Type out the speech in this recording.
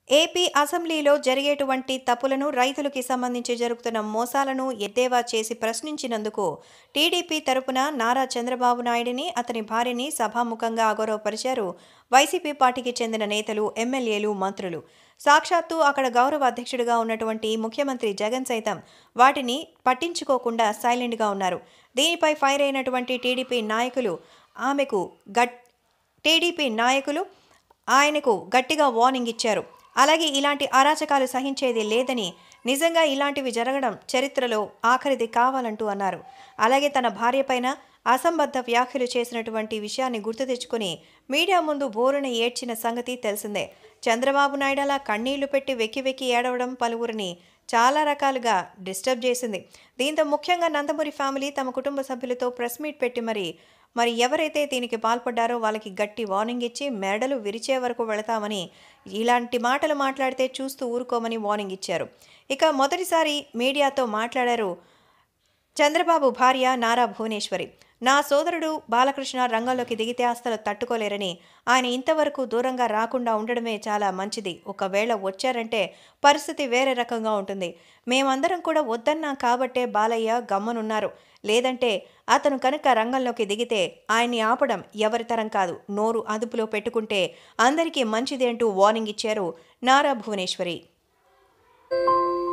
AP అసెంబ్లీలో జరిగేటువంటి తప్పులను రైతులకి సంబంధించి జరుగుతున్న మోసాలను ఎద్దేవా చేసి ప్రశ్నించినందుకు టీడీపీ తరపున నారా చంద్రబాబు నాయుడిని అతని భార్యని సభాముఖంగా అగౌరవపరిచారు వైసీపీ పార్టీకి చెందిన నేతలు ఎమ్మెల్యేలు మంత్రులు సాక్షాత్తు అక్కడ గౌరవ అధ్యక్షుడిగా ఉన్నటువంటి ముఖ్యమంత్రి జగన్ సైతం వాటిని పట్టించుకోకుండా సైలెంట్గా ఉన్నారు దీనిపై ఫైర్ అయినటువంటి టీడీపీ నాయకులు ఆమెకు గట్ టీడీపీ నాయకులు ఆయనకు గట్టిగా వార్నింగ్ ఇచ్చారు అలాగే ఇలాంటి అరాచకాలు సహించేది లేదని నిజంగా ఇలాంటివి జరగడం చరిత్రలో ఆఖరిది కావాలంటూ అన్నారు అలాగే తన భార్యపైన అసంబద్ధ వ్యాఖ్యలు చేసినటువంటి విషయాన్ని గుర్తు తెచ్చుకుని మీడియా ముందు బోరున ఏడ్చిన సంగతి తెలిసిందే చంద్రబాబు నాయుడు అలా కన్నీళ్లు పెట్టి వెక్కి వెక్కి ఏడవడం పలువురిని చాలా రకాలుగా డిస్టర్బ్ చేసింది దీంతో ముఖ్యంగా నందమూరి ఫ్యామిలీ తమ కుటుంబ సభ్యులతో ప్రెస్ మీట్ పెట్టి మరి మరి ఎవరైతే దీనికి పాల్పడ్డారో వాళ్ళకి గట్టి వార్నింగ్ ఇచ్చి మెడలు విరిచే వరకు వెళతామని ఇలాంటి మాటలు మాట్లాడితే చూస్తూ ఊరుకోమని వార్నింగ్ ఇచ్చారు ఇక మొదటిసారి మీడియాతో మాట్లాడారు చంద్రబాబు భార్య నారా భువనేశ్వరి నా సోదరుడు బాలకృష్ణ రంగంలోకి దిగితే అస్సలు తట్టుకోలేరని ఆయన ఇంతవరకు దూరంగా రాకుండా ఉండడమే చాలా మంచిది ఒకవేళ వచ్చారంటే పరిస్థితి వేరే రకంగా ఉంటుంది మేమందరం కూడా వద్దన్నాం కాబట్టే బాలయ్య గమ్మనున్నారు లేదంటే అతను కనుక రంగంలోకి దిగితే ఆయన్ని ఆపడం ఎవరి తరం కాదు నోరు అదుపులో పెట్టుకుంటే అందరికీ మంచిది అంటూ వార్నింగ్ ఇచ్చారు నారా భువనేశ్వరి